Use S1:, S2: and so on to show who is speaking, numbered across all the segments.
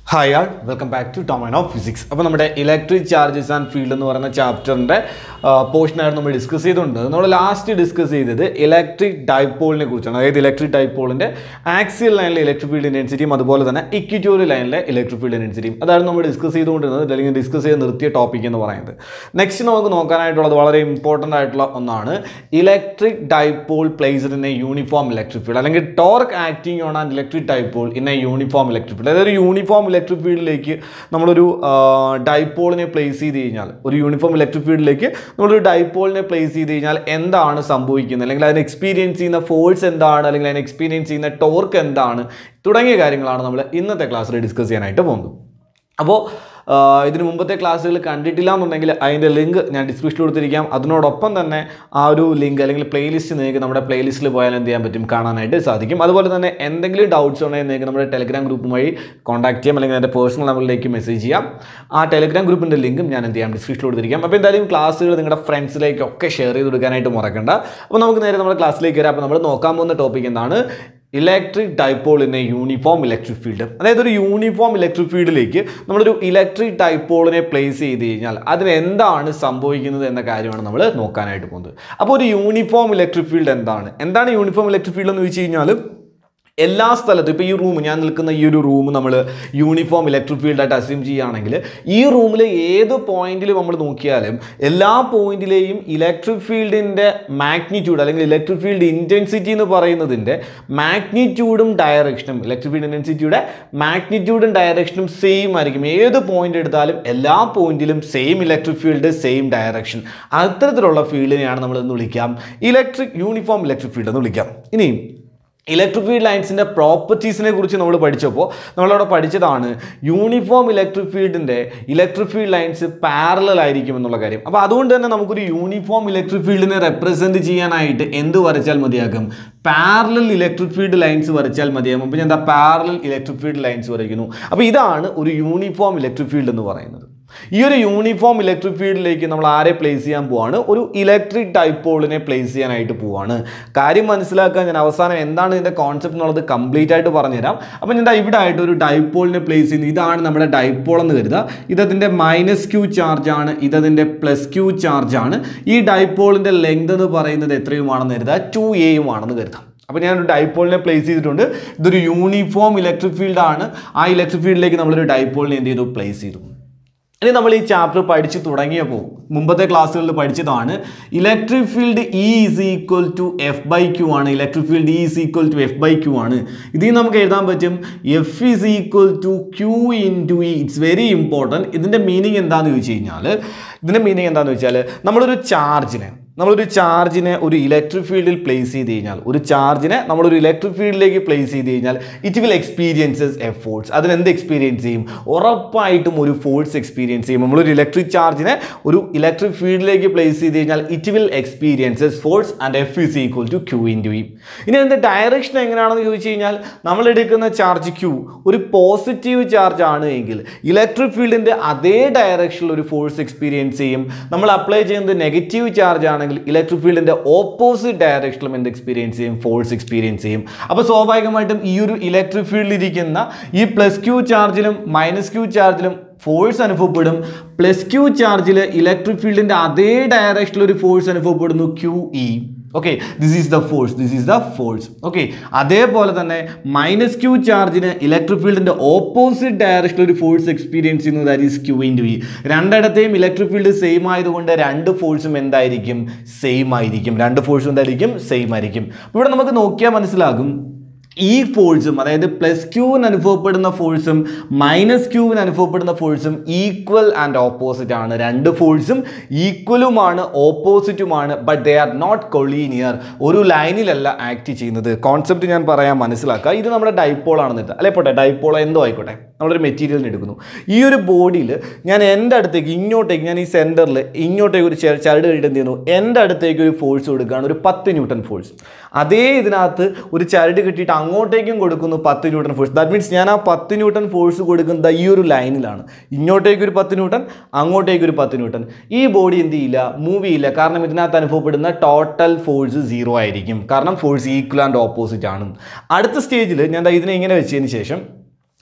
S1: hi all welcome back to ടോമൻ of physics അപ്പോൾ നമ്മുടെ ഇലക്ട്രിക് ചാർജസ് ആൻഡ് ഫീൽഡ് എന്ന് പറയുന്ന ചാപ്റ്ററിൻ്റെ പോർഷനായിരുന്നു നമ്മൾ ഡിസ്കസ് ചെയ്തുകൊണ്ട് നമ്മൾ ലാസ്റ്റ് ഡിസ്കസ് ചെയ്തത് ഇലക്ട്രിക് ഡൈപോളിനെ കുറിച്ചാണ് അതായത് ഇലക്ട്രിക് ഡൈപോളിൻ്റെ ആക്സിയൽ ലൈനിലെ ഇലക്ട്രിക് ഫീൽഡ് ഇൻറ്റൻസിറ്റിയും അതുപോലെ തന്നെ ഇക്വിറ്റോറിയൽ ലൈനിലെ ഇലക്ട്രിക് ഫീൽഡ് ഇൻറ്റൻസിറ്റിയും അതായിരുന്നു നമ്മൾ ഡിസ്കസ് ചെയ്തുകൊണ്ടിരുന്നത് അല്ലെങ്കിൽ ഡിസ്കസ് ചെയ്ത് നിർത്തിയ ടോപ്പിക് എന്ന് പറയുന്നത് നെക്സ്റ്റ് നമുക്ക് നോക്കാനായിട്ടുള്ളത് വളരെ ഇമ്പോർട്ടൻ്റ് ആയിട്ടുള്ള ഒന്നാണ് electric dipole placed in a uniform electric field അല്ലെങ്കിൽ torque acting on an electric dipole in a uniform electric field അതായത് ഒരു യൂണിഫോം ഇലക്ട്രിക് ഫീൽഡിലേക്ക് നമ്മളൊരു ഡൈപോളിനെ പ്ലേസ് ചെയ്ത് കഴിഞ്ഞാൽ ഒരു യൂണിഫോം ഇലക്ട്രിക് ഫീൽഡിലേക്ക് നമ്മളൊരു ഡൈപോളിനെ പ്ലേസ് ചെയ്ത് കഴിഞ്ഞാൽ എന്താണ് സംഭവിക്കുന്നത് അല്ലെങ്കിൽ അതിന് എക്സ്പീരിയൻസ് ചെയ്യുന്ന ഫോഴ്സ് എന്താണ് അല്ലെങ്കിൽ അതിന് എക്സ്പീരിയൻസ് ചെയ്യുന്ന ടോർക്ക് എന്താണ് തുടങ്ങിയ കാര്യങ്ങളാണ് നമ്മൾ ഇന്നത്തെ ക്ലാസ്സിൽ ഡിസ്കസ് ചെയ്യാനായിട്ട് പോകുന്നത് അപ്പോൾ ഇതിന് മുമ്പത്തെ ക്ലാസ്സുകൾ കണ്ടിട്ടില്ല എന്നുണ്ടെങ്കിൽ അതിൻ്റെ ലിങ്ക് ഞാൻ ഡിസ്ക്രിപ്ഷനിൽ കൊടുത്തിരിക്കാം അതിനോടൊപ്പം തന്നെ ആ ഒരു ലിങ്ക് അല്ലെങ്കിൽ പ്ലേലിസ്റ്റ് നിങ്ങൾക്ക് നമ്മുടെ പ്ലേലിസ്റ്റിൽ പോയാൽ എന്ത് ചെയ്യാൻ പറ്റും കാണാനായിട്ട് സാധിക്കും അതുപോലെ തന്നെ എന്തെങ്കിലും ഡൗട്ട്സ് ഉണ്ടെങ്കിൽ നിങ്ങൾക്ക് നമ്മുടെ ടെലിഗ്രാം ഗ്രൂപ്പ് വഴി കോൺടാക്ട് ചെയ്യാം അല്ലെങ്കിൽ എൻ്റെ പേഴ്സണൽ നമ്പറിലേക്ക് മെസ്സേജ് ചെയ്യാം ആ ടെലിഗ്രാം ഗ്രൂപ്പിൻ്റെ ലിങ്കും ഞാൻ എന്ത് ചെയ്യാം ഡിസ്ക്രിപ്ഷനിൽ കൊടുത്തിരിക്കാം അപ്പോൾ എന്തായാലും ക്ലാസ്സുകൾ നിങ്ങളുടെ ഫ്രണ്ട്സിലേക്കൊക്കെ ഷെയർ ചെയ്ത് കൊടുക്കാനായിട്ട് മറക്കണ്ട അപ്പോൾ നമുക്ക് നേരെ നമ്മുടെ ക്ലാസ്സിലേക്ക് വരാം അപ്പോൾ നമ്മൾ നോക്കാൻ പോകുന്ന ടോപ്പിക് എന്താണ് electric dipole in a uniform electric field അതായത് ഒരു യൂണിഫോം ഇലക്ട്രിക് ഫീൽഡിലേക്ക് നമ്മളൊരു ഇലക്ട്രിക് ഡൈപോളിനെ പ്ലേസ് ചെയ്ത് കഴിഞ്ഞാൽ അതിന് എന്താണ് സംഭവിക്കുന്നത് എന്ന കാര്യമാണ് നമ്മൾ നോക്കാനായിട്ട് പോകുന്നത് അപ്പോൾ ഒരു യൂണിഫോം ഇലക്ട്രിക് ഫീൽഡ് എന്താണ് എന്താണ് യൂണിഫോം ഇലക്ട്രിക് ഫീൽഡ് എന്ന് വെച്ച് കഴിഞ്ഞാൽ എല്ലാ സ്ഥലത്തും ഇപ്പോൾ ഈ റൂം ഞാൻ നിൽക്കുന്ന ഈ ഒരു റൂം നമ്മൾ യൂണിഫോം ഇലക്ട്രിക് ഫീൽഡായിട്ട് അസ്യൂം ചെയ്യുകയാണെങ്കിൽ ഈ റൂമിൽ ഏത് പോയിന്റിൽ നമ്മൾ നോക്കിയാലും എല്ലാ പോയിന്റിലെയും ഇലക്ട്രിക് ഫീൽഡിൻ്റെ മാഗ്നിറ്റ്യൂഡ് അല്ലെങ്കിൽ ഇലക്ട്രിക് ഫീൽഡ് ഇൻറ്റൻസിറ്റി എന്ന് പറയുന്നതിൻ്റെ മാഗ്നിറ്റ്യൂഡും ഡയറക്ഷനും ഇലക്ട്രിക് ഫീൽഡ് ഇൻറ്റൻസിറ്റിയുടെ മാഗ്നിറ്റ്യൂഡും ഡയറക്ഷനും സെയിം ആയിരിക്കും ഏത് പോയിന്റ് എടുത്താലും എല്ലാ പോയിന്റിലും same electric field same direction അത്തരത്തിലുള്ള ഫീൽഡിനെയാണ് നമ്മൾ എന്ന് വിളിക്കാം ഇലക്ട്രിക് യൂണിഫോം ഇലക്ട്രിക് ഫീൽഡ് എന്ന് വിളിക്കാം ഇനിയും ഇലക്ട്രിക് ഫീൽഡ് ലൈൻസിൻ്റെ പ്രോപ്പർട്ടീസിനെ കുറിച്ച് നമ്മൾ പഠിച്ചപ്പോൾ നമ്മളവിടെ പഠിച്ചതാണ് യൂണിഫോം ഇലക്ട്രിക് ഫീൽഡിൻ്റെ ഇലക്ട്രിക് ഫീൽഡ് ലൈൻസ് പാരലൽ ആയിരിക്കും എന്നുള്ള കാര്യം അപ്പോൾ അതുകൊണ്ട് തന്നെ നമുക്കൊരു യൂണിഫോം ഇലക്ട്രിക് ഫീൽഡിനെ റെപ്രസെൻറ്റ് ചെയ്യാനായിട്ട് എന്ത് വരച്ചാൽ മതിയാകും പാരലൽ ഇലക്ട്രിക് ഫീൽഡ് ലൈൻസ് വരച്ചാൽ മതിയാകും അപ്പോൾ ഞാൻ എന്താ പാരലൽ ഇലക്ട്രിക് ഫീൽഡ് ലൈൻസ് വരയ്ക്കുന്നു അപ്പോൾ ഇതാണ് ഒരു യൂണിഫോം ഇലക്ട്രിക് ഫീൽഡ് എന്ന് പറയുന്നത് ഈ ഒരു യൂണിഫോം ഇലക്ട്രിക് ഫീൽഡിലേക്ക് നമ്മൾ ആരെ പ്ലേസ് ചെയ്യാൻ പോവാണ് ഒരു ഇലക്ട്രിക് ഡൈപോളിനെ പ്ലേസ് ചെയ്യാനായിട്ട് പോവാണ് കാര്യം മനസ്സിലാക്കാൻ ഞാൻ അവസാനം എന്താണ് ഇതിൻ്റെ കോൺസെപ്റ്റ് എന്നുള്ളത് കംപ്ലീറ്റ് ആയിട്ട് പറഞ്ഞുതരാം അപ്പം ഞാൻ ദാ ഇവിടെ ആയിട്ട് ഒരു ഡൈപോളിനെ പ്ലേസ് ചെയ്യുന്നത് ഇതാണ് നമ്മുടെ ഡൈപോൾ എന്ന് കരുതുക ഇതതിൻ്റെ മൈനസ് ക്യൂ ചാർജ് ആണ് ഇതതിൻ്റെ പ്ലസ് ക്യൂ ചാർജ് ആണ് ഈ ഡൈപോളിൻ്റെ ലെങ്ത് എന്ന് പറയുന്നത് എത്രയുമാണെന്ന് കരുതുക ടു എയും ആണെന്ന് കരുതാം അപ്പോൾ ഞാനൊരു ഡൈപോളിനെ പ്ലേസ് ചെയ്തിട്ടുണ്ട് ഇതൊരു യൂണിഫോം ഇലക്ട്രിക് ഫീൽഡാണ് ആ ഇലക്ട്രിക് ഫീൽഡിലേക്ക് നമ്മളൊരു ഡൈപോളിനെ എന്ത് ചെയ്തു പ്ലേസ് ചെയ്തു ഇനി നമ്മൾ ഈ ചാപ്റ്റർ പഠിച്ച് തുടങ്ങിയപ്പോൾ മുമ്പത്തെ ക്ലാസ്സുകളിൽ പഠിച്ചതാണ് electric field E is equal to F by Q ആണ് electric field E is equal to F by Q ആണ് ഇതിൽ നമുക്ക് എഴുതാൻ പറ്റും F is equal to Q into E it's very important ഇതിൻ്റെ മീനിങ് എന്താണെന്ന് ചോദിച്ചു കഴിഞ്ഞാൽ ഇതിൻ്റെ മീനിങ് എന്താണെന്ന് വെച്ചാൽ നമ്മളൊരു ചാർജിനെ നമ്മളൊരു ചാർജിനെ ഒരു ഇലക്ട്രിക് ഫീൽഡിൽ പ്ലേസ് ചെയ്ത് കഴിഞ്ഞാൽ ഒരു ചാർജിനെ നമ്മളൊരു ഇലക്ട്രിക് ഫീൽഡിലേക്ക് പ്ലേസ് ചെയ്ത് കഴിഞ്ഞാൽ it will experiences a force അതിന് എന്ത് എക്സ്പീരിയൻസ് ചെയ്യും ഉറപ്പായിട്ടും ഒരു ഫോഴ്സ് എക്സ്പീരിയൻസ് ചെയ്യും നമ്മളൊരു ഇലക്ട്രിക് ചാർജിനെ ഒരു ഇലക്ട്രിക് ഫീൽഡിലേക്ക് പ്ലേസ് ചെയ്ത് കഴിഞ്ഞാൽ it will experiences force and F is equal to Q into E ഇനി അതിൻ്റെ ഡയറക്ഷൻ എങ്ങനെയാണെന്ന് ചോദിച്ചു കഴിഞ്ഞാൽ നമ്മൾ എടുക്കുന്ന ചാർജ് ക്യൂ ഒരു പോസിറ്റീവ് ചാർജ് ആണ് എങ്കിൽ ഇലക്ട്രിക് ഫീൽഡിൻ്റെ അതേ ഡയറക്ഷനിൽ ഒരു ഫോഴ്സ് എക്സ്പീരിയൻസ് ചെയ്യും നമ്മൾ അപ്ലൈ ചെയ്യുന്നത് നെഗറ്റീവ് ചാർജ് ആണെങ്കിൽ ഇലക്ട്രിക് ഫീൽഡിൻ്റെ ഓപ്പോസിറ്റ് ഡയറക്ഷനിലും എന്ത് എക്സ്പീരിയൻസ് ചെയ്യും ഫോഴ്സ് എക്സ്പീരിയൻസ് ചെയ്യും അപ്പോൾ സ്വാഭാവികമായിട്ടും ഈ ഒരു ഇലക്ട്രിക് ഫീൽഡിൽ ഇരിക്കുന്ന ഈ പ്ലസ് ക്യൂ ചാർജിലും മൈനസ് ക്യൂ ചാർജിലും ഫോഴ്സ് അനുഭവപ്പെടും പ്ലസ് ക്യൂ ചാർജിൽ ഇലക്ട്രിക് ഫീൽഡിൻ്റെ അതേ ഡയറക്ഷനിൽ ഒരു ഫോഴ്സ് അനുഭവപ്പെടുന്നു Q E okay this is the force this is the force okay അതേപോലെ തന്നെ മൈനസ് ക്യൂ ചാർജിന് ഇലക്ട്രിക് ഫീൽഡിൻ്റെ ഓപ്പോസിറ്റ് ഡയറക്ഷനിൽ ഒരു ഫോഴ്സ് എക്സ്പീരിയൻസ് ചെയ്യുന്നത് that is Q into V രണ്ടിടത്തെയും ഇലക്ട്രിക് ഫീൽഡ് സെയിം ആയതുകൊണ്ട് രണ്ട് ഫോഴ്സും എന്തായിരിക്കും സെയിം ആയിരിക്കും രണ്ട് ഫോഴ്സും എന്തായിരിക്കും സെയിം ആയിരിക്കും ഇവിടെ നമുക്ക് നോക്കിയാൽ മനസ്സിലാകും ഈ ഫോഴ്സും അതായത് പ്ലസ് ക്യൂവിന് അനുഭവപ്പെടുന്ന ഫോഴ്സും മൈനസ് ക്യൂവിന് അനുഭവപ്പെടുന്ന ഫോഴ്സും ഈക്വൽ ആൻഡ് ഓപ്പോസിറ്റ് ആണ് രണ്ട് ഫോഴ്സും ഈക്വലുമാണ് ഓപ്പോസിറ്റുമാണ് but they are not collinear ഒരു ലൈനിലല്ല ആക്ട് ചെയ്യുന്നത് കോൺസെപ്റ്റ് ഞാൻ പറയാൻ മനസ്സിലാക്കുക ഇത് നമ്മുടെ ഡൈപ്പോൾ ആണെന്ന് എടുത്താൽ അല്ലെ പോട്ടെ ഡൈപ്പോൾ എന്തോ ആയിക്കോട്ടെ നമ്മളൊരു മെറ്റീരിയലിന് എടുക്കുന്നു ഈ ഒരു ബോഡിയിൽ ഞാൻ എൻ്റെ അടുത്തേക്ക് ഇങ്ങോട്ടേക്ക് ഞാൻ ഈ സെൻറ്ററിൽ ഇങ്ങോട്ടേക്ക് ഒരു ചെ- ചരട് കഴിഞ്ഞിട്ട് എന്ത് ചെയ്യുന്നു എൻ്റെ അടുത്തേക്ക് ഒരു ഫോഴ്സ് കൊടുക്കുകയാണ് ഒരു പത്ത് ന്യൂട്ടൺ ഫോഴ്സ് അതേ ഇതിനകത്ത് ഒരു ചരട് കിട്ടിയിട്ട് അങ്ങോട്ടേക്കും കൊടുക്കുന്നു പത്ത് ന്യൂട്ടൺ ഫോഴ്സ് ദാറ്റ് മീൻസ് ഞാൻ ആ പത്ത് ന്യൂട്ടൺ ഫോഴ്സ് കൊടുക്കുന്നത് ഈ ഒരു ലൈനിലാണ് ഇങ്ങോട്ടേക്ക് ഒരു പത്ത് ന്യൂട്ടൺ അങ്ങോട്ടേക്ക് ഒരു പത്ത് ന്യൂട്ടൺ ഈ ബോഡി എന്ത് ചെയ്യില്ല മൂവ് ചെയ്യില്ല കാരണം ഇതിനകത്ത് അനുഭവപ്പെടുന്ന ടോട്ടൽ ഫോഴ്സ് സീറോ ആയിരിക്കും കാരണം ഫോഴ്സ് ഈക്വൽ ആൻഡ് ഓപ്പോസിറ്റ് ആണ് അടുത്ത സ്റ്റേജിൽ ഞാൻ ദാ ഇതിനെ ഇങ്ങനെ വെച്ചതിന് ശേഷം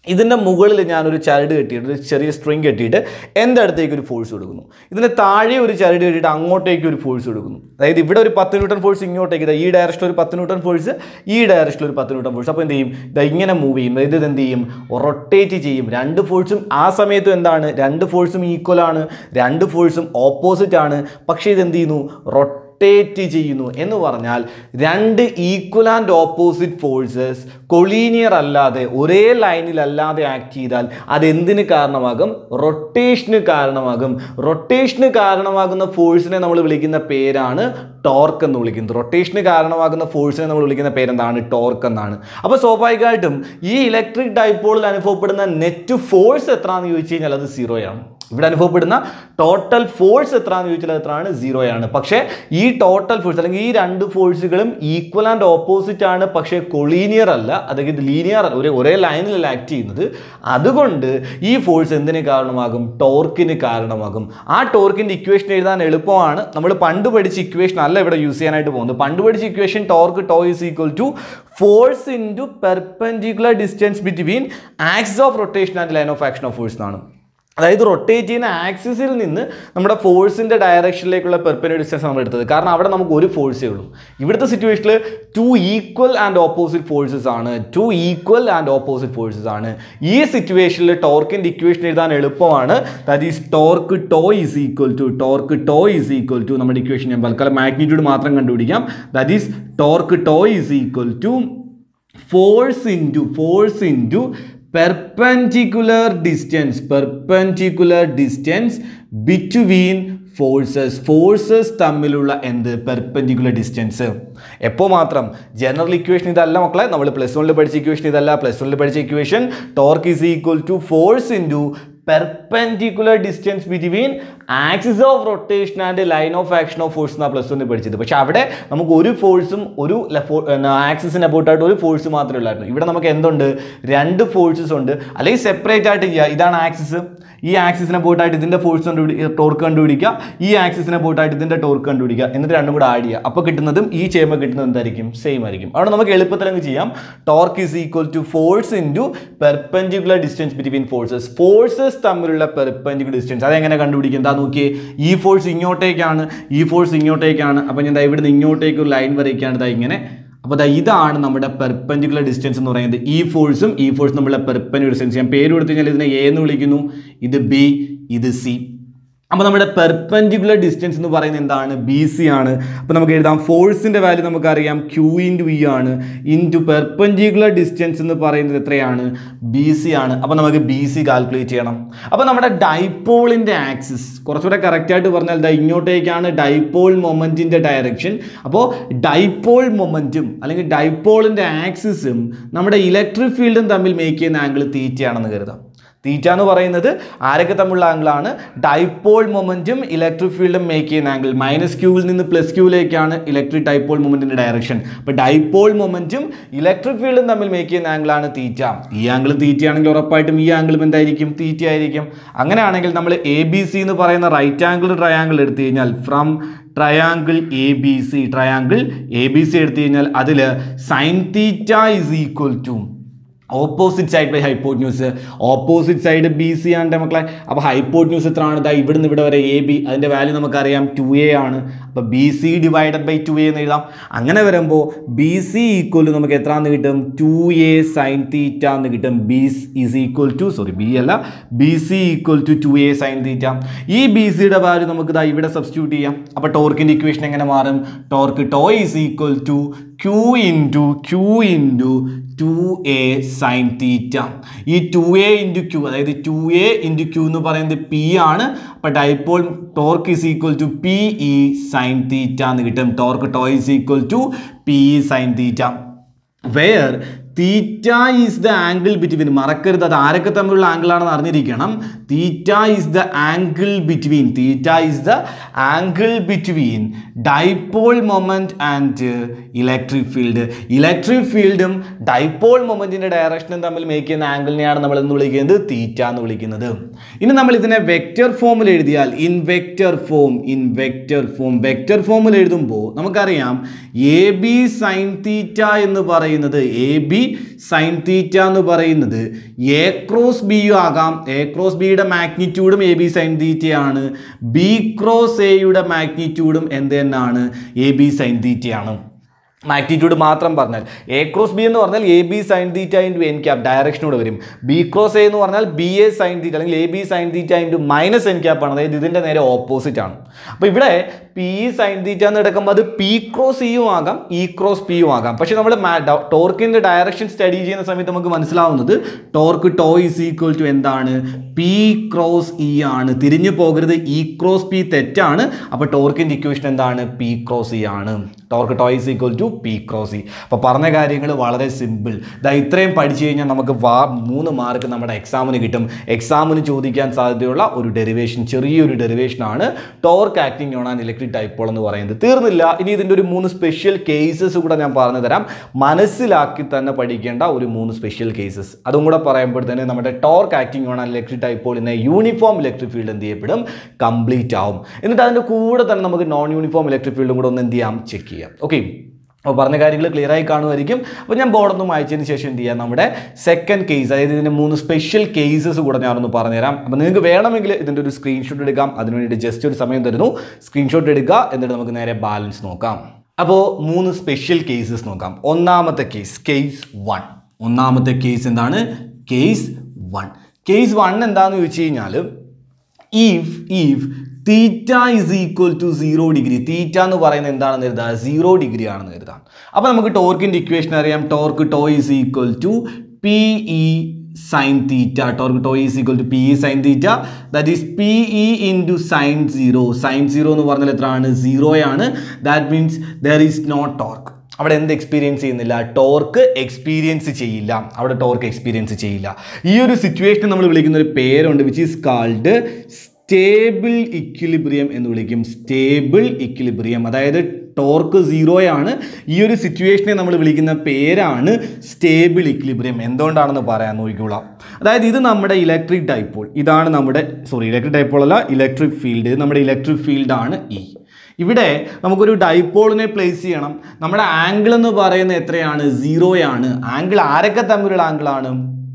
S1: ഇതിൻ്റെ മുകളിൽ ഞാനൊരു ചരട് കെട്ടിയിട്ട് ഒരു ചെറിയ സ്ട്രിങ് കെട്ടിയിട്ട് എൻ്റെ അടുത്തേക്ക് ഒരു ഫോഴ്സ് കൊടുക്കുന്നു ഇതിൻ്റെ താഴെ ഒരു ചരട് കെട്ടിയിട്ട് അങ്ങോട്ടേക്ക് ഒരു ഫോഴ്സ് കൊടുക്കുന്നു അതായത് ഇവിടെ ഒരു പത്ത് ന്യൂട്ടൺ ഫോഴ്സ് ഇങ്ങോട്ടേക്ക് ഇതാ ഈ ഡയറക്ഷനിൽ ഒരു പത്ത് ന്യൂട്ടൺ ഫോഴ്സ് ഈ ഡയറക്ഷനിൽ ഒരു പത്ത് ന്യൂട്ടൺ ഫോഴ്സ് അപ്പോൾ എന്ത് ചെയ്യും ഇതാ ഇങ്ങനെ മൂവ് ചെയ്യും അതായത് ഇത് എന്ത് ചെയ്യും റൊട്ടേറ്റ് ചെയ്യും രണ്ട് ഫോഴ്സും ആ സമയത്തും എന്താണ് രണ്ട് ഫോഴ്സും ഈക്വൽ ആണ് രണ്ട് ഫോഴ്സും ഓപ്പോസിറ്റ് ആണ് പക്ഷേ ഇത് എന്ത് ചെയ്യുന്നു റൊട്ടേറ്റ് ചെയ്യുന്നു എന്ന് പറഞ്ഞാൽ രണ്ട് equal and opposite forces collinear അല്ലാതെ ഒരേ ലൈനിലല്ലാതെ ആക്ട് ചെയ്താൽ അതെന്തിന് കാരണമാകും റൊട്ടേഷന് കാരണമാകും റൊട്ടേഷന് കാരണമാകുന്ന ഫോഴ്സിനെ നമ്മൾ വിളിക്കുന്ന പേരാണ് ടോർക്ക് എന്ന് വിളിക്കുന്നത് റൊട്ടേഷന് കാരണമാകുന്ന ഫോഴ്സിനെ നമ്മൾ വിളിക്കുന്ന പേരെന്താണ് ടോർക്ക് എന്നാണ് അപ്പോൾ സ്വാഭാവികമായിട്ടും ഈ ഇലക്ട്രിക് ഡൈപോളിൽ അനുഭവപ്പെടുന്ന നെറ്റ് ഫോഴ്സ് എത്രയാണെന്ന് ചോദിച്ചു കഴിഞ്ഞാൽ അത് സീറോയാണ് ഇവിടെ അനുഭവപ്പെടുന്ന ടോട്ടൽ ഫോഴ്സ് എത്രയാണെന്ന് ചോദിച്ചാൽ അത് എത്രയാണ് സീറോയാണ് പക്ഷേ ഈ ടോട്ടൽ ഫോഴ്സ് അല്ലെങ്കിൽ ഈ രണ്ട് ഫോഴ്സുകളും ഈക്വൽ ആൻഡ് ഓപ്പോസിറ്റ് ആണ് പക്ഷേ കൊളീനിയർ അല്ല അതായത് ലീനിയർ അല്ല ഒരേ ഒരേ ലൈനിലല്ല ആക്ട് ചെയ്യുന്നത് അതുകൊണ്ട് ഈ ഫോഴ്സ് എന്തിന് കാരണമാകും ടോർക്കിന് കാരണമാകും ആ ടോർക്കിൻ്റെ ഇക്വേഷൻ എഴുതാൻ എളുപ്പമാണ് നമ്മൾ പണ്ട് പഠിച്ച ഇക്വേഷൻ അല്ല ഇവിടെ യൂസ് ചെയ്യാനായിട്ട് പോകുന്നത് പണ്ട് പഠിച്ച equation torque tau is equal to force into perpendicular distance between axis of rotation and line of action of force എന്നാണ് അതായത് റൊട്ടേറ്റ് ചെയ്യുന്ന ആക്സിസിൽ നിന്ന് നമ്മുടെ ഫോഴ്സിൻ്റെ ഡയറക്ഷനിലേക്കുള്ള പെർപ്പൻഡിക്കുലർ ഡിസ്റ്റൻസ് നമ്മൾ എടുത്തത് കാരണം അവിടെ നമുക്ക് ഒരു ഫോഴ്സേ ഉള്ളൂ ഇവിടുത്തെ സിറ്റുവേഷനിൽ two equal and opposite forces ആണ് two equal and opposite forces ആണ് ഈ സിറ്റുവേഷനിൽ ടോർക്കിൻ്റെ ഇക്വേഷൻ എഴുതാൻ എളുപ്പമാണ് that is torque tau is equal to torque tau is equal to നമ്മുടെ ഇക്വേഷൻ ഞാൻ തൽക്കാലം മാഗ്നിറ്റ്യൂഡ് മാത്രം കണ്ടുപിടിക്കാം that is torque tau is equal to force into force into perpendicular distance perpendicular distance between forces forces തമ്മിലുള്ള എന്ത് perpendicular distance എപ്പോൾ മാത്രം general equation ഇതല്ല മക്കളെ നമ്മൾ പ്ലസ് വണ്ണിൽ പഠിച്ച ഇക്വേഷൻ ഇതല്ല പ്ലസ് വണ്ണിൽ പഠിച്ച equation torque is equal to force into perpendicular distance between axis of rotation and line of action of force എന്നാണ് പ്ലസ് വണ്ണിൽ പഠിച്ചത് പക്ഷേ അവിടെ നമുക്ക് ഒരു ഫോഴ്സും ഒരു ആക്സിസിന് അബൌട്ടായിട്ട് ഒരു ഫോഴ്സ് മാത്രമേ ഉള്ളായിരുന്നു ഇവിടെ നമുക്ക് എന്തുണ്ട് രണ്ട് ഫോഴ്സസ് ഉണ്ട് അല്ലെങ്കിൽ സെപ്പറേറ്റ് ആയിട്ട് ചെയ്യുക ഇതാണ് ആക്സിസ് ഈ ആക്സിസിനെ പോയിട്ടായിട്ട് ഇതിൻ്റെ ഫോഴ്സ് കണ്ടുപിടി ടോർക്ക് കണ്ടുപിടിക്കുക ഈ ആക്സിസിനെ പോയിട്ടായിട്ട് ഇതിൻ്റെ ടോർക്ക് കണ്ടുപിടിക്കുക എന്നിട്ട് രണ്ടും കൂടെ ആഡ് ചെയ്യുക അപ്പോൾ കിട്ടുന്നതും ഈ ചെയ്യുമ്പോൾ കിട്ടുന്നത് എന്തായിരിക്കും സെയിം ആയിരിക്കും അവിടെ നമുക്ക് എളുപ്പത്തിൽ അങ്ങ് ചെയ്യാം torque is equal to force into perpendicular distance between forces forces തമ്മിലുള്ള പെർപെൻഡിക്കുലർ ഡിസ്റ്റൻസ് അതെങ്ങനെ കണ്ടുപിടിക്കും എന്താ നോക്കിയേ ഈ ഫോഴ്സ് ഇങ്ങോട്ടേക്കാണ് ഈ ഫോഴ്സ് ഇങ്ങോട്ടേക്കാണ് അപ്പോൾ ഞാൻ ദാ ഇവിടുന്ന് ഇങ്ങോട്ടേക്ക് ഒരു ലൈൻ വരയ്ക്കുകയാണ് ദാ ഇങ്ങനെ അപ്പോൾ ദാ ഇതാണ് നമ്മുടെ പെർപെൻഡിക്കുലർ ഡിസ്റ്റൻസ് എന്ന് പറയുന്നത് ഈ ഫോഴ്സും ഈ ഫോഴ്സും തമ്മിലുള്ള പെർപെൻഡിക്കുലർ ഡിസ്റ്റൻസ് ഞാൻ പേര് കൊടുത്തു കഴിഞ്ഞാൽ ഇതിനെ എ എന്ന് വിളിക്കുന്നു ഇത് ബി ഇത് സി അപ്പോൾ നമ്മുടെ പെർപെൻഡിക്കുലർ ഡിസ്റ്റൻസ് എന്ന് പറയുന്നത് എന്താണ് ബി സി ആണ് അപ്പോൾ നമുക്ക് എഴുതാം ഫോഴ്സിൻ്റെ വാല്യൂ നമുക്കറിയാം ക്യൂ ഇൻറ്റു വി ആണ് ഇൻറ്റു പെർപെൻഡിക്കുലർ ഡിസ്റ്റൻസ് എന്ന് പറയുന്നത് എത്രയാണ് ബി സി ആണ് അപ്പോൾ നമുക്ക് ബി സി കാൽക്കുലേറ്റ് ചെയ്യണം അപ്പോൾ നമ്മുടെ ഡൈപോളിൻ്റെ ആക്സിസ് കുറച്ചുകൂടെ കറക്റ്റായിട്ട് പറഞ്ഞാൽ ദാ ഇങ്ങോട്ടേക്കാണ് ഡൈപോൾ മൊമെൻറ്റിൻ്റെ ഡയറക്ഷൻ അപ്പോൾ ഡൈപോൾ മൊമെൻറ്റും അല്ലെങ്കിൽ ഡൈപോളിൻ്റെ ആക്സിസും നമ്മുടെ ഇലക്ട്രിക് ഫീൽഡും തമ്മിൽ മേക്ക് ചെയ്യുന്ന ആംഗിൾ തീറ്റയാണെന്ന് കരുതാം തീറ്റ എന്ന് പറയുന്നത് ആരൊക്കെ തമ്മിലുള്ള ആംഗിളാണ് ഡൈപോൾ മൊമെന്റും ഇലക്ട്രിക് ഫീൽഡും മേക്ക് ചെയ്യുന്ന ആംഗിൾ മൈനസ് ക്യൂവിൽ നിന്ന് പ്ലസ് ക്യൂവിലേക്കാണ് ഇലക്ട്രിക് ഡൈപോൾ മൊമെന്റിന്റെ ഡയറക്ഷൻ അപ്പോൾ ഡൈപോൾ മൊമെന്റും ഇലക്ട്രിക് ഫീൽഡും തമ്മിൽ മേക്ക് ചെയ്യുന്ന ആംഗിളാണ് തീറ്റ ഈ ആംഗിൾ തീറ്റയാണെങ്കിൽ ഉറപ്പായിട്ടും ഈ ആംഗിളും എന്തായിരിക്കും തീറ്റ ആയിരിക്കും അങ്ങനെയാണെങ്കിൽ നമ്മൾ എ ബി സി എന്ന് പറയുന്ന റൈറ്റ് ആംഗിൾ ട്രയാംഗിൾ എടുത്തു കഴിഞ്ഞാൽ from triangle A B C triangle A B C എടുത്തു കഴിഞ്ഞാൽ അതിൽ sine theta is equal to opposite side by hypotenuse opposite side B C ആണ് മക്കളെ അപ്പോൾ ഹൈപ്പോട്ട്ന്യൂസ് എത്രയാണ് ഇതാ ഇവിടുന്ന് ഇവിടെ വരെ എ ബി അതിൻ്റെ വാല്യൂ നമുക്കറിയാം ടു എ ആണ് അപ്പോൾ B C divided by two A എന്ന് എഴുതാം അങ്ങനെ വരുമ്പോൾ ബി സി ഈക്വൽ നമുക്ക് എത്രയാണെന്ന് കിട്ടും ടു എ സൈൻ തീറ്റ എന്ന് കിട്ടും B is equal to sorry B അല്ല B C equal to two A sine theta ഈ ബി സിയുടെ വാല്യൂ നമുക്ക് ഇതാ ഇവിടെ സബ്സ്റ്റിറ്റ്യൂട്ട് ചെയ്യാം അപ്പോൾ ടോർക്കിൻ്റെ ഇക്വേഷൻ എങ്ങനെ മാറും torque tau is equal to Q into Q into two A sine theta ഈ ടു എ ഇൻറ്റു ക്യൂ അതായത് ടു എ ഇൻറ്റു ക്യൂ എന്ന് പറയുന്നത് പി ആണ് അപ്പോൾ dipole torque is equal to P E sine theta എന്ന് കിട്ടും torque tau is equal to P E sine theta where theta is the angle between മറക്കരുത് അത് ആരൊക്കെ തമ്മിലുള്ള ആംഗിൾ ആണെന്ന് അറിഞ്ഞിരിക്കണം theta is the angle between theta is the angle between dipole moment and electric field electric ഫീൽഡും dipole മൊമെന്റിന്റെ ഡയറക്ഷനും തമ്മിൽ മേക്ക് ചെയ്യുന്ന ആംഗിളിനെയാണ് നമ്മൾ എന്ന് വിളിക്കുന്നത് തീറ്റ എന്ന് വിളിക്കുന്നത് ഇനി നമ്മൾ ഇതിനെ വെക്റ്റർ ഫോമിൽ എഴുതിയാൽ in vector form in vector form vector ഫോമിൽ എഴുതുമ്പോൾ നമുക്കറിയാം എ ബി സൈൻ തീറ്റ എന്ന് പറയുന്നത് എ ബി സൈൻ തീറ്റ എന്ന് പറയുന്നത് എ ക്രോസ് ബിയും ആകാം എ ക്രോസ് ബിയുടെ മാഗ്നിറ്റ്യൂഡും എ ബി സൈൻ തീറ്റയാണ് ബി ക്രോസ് എയുടെ മാഗ്നിറ്റ്യൂഡും എന്ത് തന്നെയാണ് എ ബി സൈൻ തീറ്റയാണ് മാഗ്നിറ്റ്യൂഡ് മാത്രം പറഞ്ഞാൽ എ ക്രോസ് ബി എന്ന് പറഞ്ഞാൽ A B sine theta into N cap ഡയറക്ഷനോട് വരും ബി ക്രോസ് എ എന്ന് പറഞ്ഞാൽ ബി എ സൈൻ തീറ്റ അല്ലെങ്കിൽ A B sine theta into minus N cap ആണ് അതായത് ഇതിൻ്റെ നേരെ ഓപ്പോസിറ്റ് ആണ് അപ്പോൾ ഇവിടെ പി സൈൻ തീറ്റ എന്ന് എടുക്കുമ്പോൾ അത് പി ക്രോസ് ഇയും ആകാം ഇ ക്രോസ് പിയും ആകാം പക്ഷേ നമ്മൾ ടോർക്കിൻ്റെ ഡയറക്ഷൻ സ്റ്റഡി ചെയ്യുന്ന സമയത്ത് നമുക്ക് മനസ്സിലാവുന്നത് torque tau is equal to എന്താണ് പി ക്രോസ് ഇ ആണ് തിരിഞ്ഞു പോകരുത് ഇ ക്രോസ് പി തെറ്റാണ് അപ്പോൾ ടോർക്കിൻ്റെ ഇക്വേഷൻ എന്താണ് പി ക്രോസ് ഇ ആണ് torque tau is equal to P cross E അപ്പോൾ പറഞ്ഞ കാര്യങ്ങൾ വളരെ സിമ്പിൾ ഇതാ ഇത്രയും പഠിച്ചു കഴിഞ്ഞാൽ നമുക്ക് വാ മൂന്ന് മാർക്ക് നമ്മുടെ എക്സാമിന് കിട്ടും എക്സാമിന് ചോദിക്കാൻ സാധ്യതയുള്ള ഒരു ഡെറിവേഷൻ ചെറിയൊരു ഡെറിവേഷനാണ് torque acting on an electric dipole എന്ന് പറയുന്നത് തീർന്നില്ല ഇനി ഇതിൻ്റെ ഒരു മൂന്ന് സ്പെഷ്യൽ കേസസ് കൂടെ ഞാൻ പറഞ്ഞു തരാം മനസ്സിലാക്കി തന്നെ പഠിക്കേണ്ട ഒരു മൂന്ന് സ്പെഷ്യൽ കേസസ് അതും കൂടെ പറയുമ്പോൾ തന്നെ നമ്മുടെ torque acting on an electric dipole in uniform electric field എന്ത് ചെയ്യപ്പെടും കംപ്ലീറ്റ് ആവും എന്നിട്ട് അതിൻ്റെ കൂടെ തന്നെ നമുക്ക് നോൺ യൂണിഫോം ഇലക്ട്രിക് ഫീൽഡും കൂടെ ഒന്ന് എന്ത് ചെയ്യാം ചെക്ക് ചെയ്യാം ഓക്കെ അപ്പോൾ പറഞ്ഞ കാര്യങ്ങൾ ക്ലിയർ ആയി കാണുമായിരിക്കും അപ്പോൾ ഞാൻ ബോർഡൊന്നും വായിച്ചതിന് ശേഷം എന്ത് ചെയ്യാം നമ്മുടെ സെക്കൻഡ് കേസ് അതായത് ഇതിൻ്റെ മൂന്ന് സ്പെഷ്യൽ കേസസ് കൂടെ ഞാനൊന്ന് പറഞ്ഞുതരാം അപ്പോൾ നിങ്ങൾക്ക് വേണമെങ്കിൽ ഇതിൻ്റെ ഒരു സ്ക്രീൻഷോട്ട് എടുക്കാം അതിന് വേണ്ടിയിട്ട് ജസ്റ്റ് ഒരു സമയം തരുന്നു സ്ക്രീൻഷോട്ട് എടുക്കുക എന്നിട്ട് നമുക്ക് നേരെ ബാലൻസ് നോക്കാം അപ്പോൾ മൂന്ന് സ്പെഷ്യൽ കേസസ് നോക്കാം ഒന്നാമത്തെ കേസ് കേസ് വൺ ഒന്നാമത്തെ കേസ് എന്താണ് കേസ് വൺ കേസ് വൺ എന്താണെന്ന് ചോദിച്ചു കഴിഞ്ഞാൽ if if theta is equal to zero degree theta എന്ന് പറയുന്നത് എന്താണെന്ന് കരുതുക സീറോ ഡിഗ്രി ആണെന്ന് കരുതാം അപ്പോൾ നമുക്ക് ടോർക്കിൻ്റെ ഇക്വേഷൻ അറിയാം torque tau is equal to P E sine theta torque tau is equal to P E sine theta that is P E into sine zero sine zero എന്ന് പറഞ്ഞാൽ എത്രയാണ് സീറോയാണ് that means there is no torque അവിടെ എന്ത് experience ചെയ്യുന്നില്ല torque experience ചെയ്യില്ല അവിടെ torque experience ചെയ്യില്ല ഈ ഒരു സിറ്റുവേഷൻ നമ്മൾ വിളിക്കുന്ന ഒരു പേരുണ്ട് which is called stable equilibrium എന്ന് വിളിക്കും സ്റ്റേബിൾ ഇക്വിലിബ്രിയം അതായത് ടോർക്ക് സീറോയാണ് ഈ ഒരു സിറ്റുവേഷനെ നമ്മൾ വിളിക്കുന്ന പേരാണ് സ്റ്റേബിൾ ഇക്വിലിബ്രിയം എന്തുകൊണ്ടാണെന്ന് പറയാൻ നോക്കിക്കോളാം അതായത് ഇത് നമ്മുടെ ഇലക്ട്രിക് ഡൈപ്പോൾ ഇതാണ് നമ്മുടെ സോറി ഇലക്ട്രിക് ഡൈപ്പോൾ അല്ല ഇലക്ട്രിക് ഫീൽഡ് ഇത് നമ്മുടെ ഇലക്ട്രിക് ഫീൽഡാണ് ഇ ഇവിടെ നമുക്കൊരു ഡൈപ്പോളിനെ പ്ലേസ് ചെയ്യണം നമ്മുടെ ആംഗിൾ എന്ന് പറയുന്നത് എത്രയാണ് സീറോയാണ് ആംഗിൾ ആരൊക്കെ തമ്മിലുള്ള ആംഗിളാണ്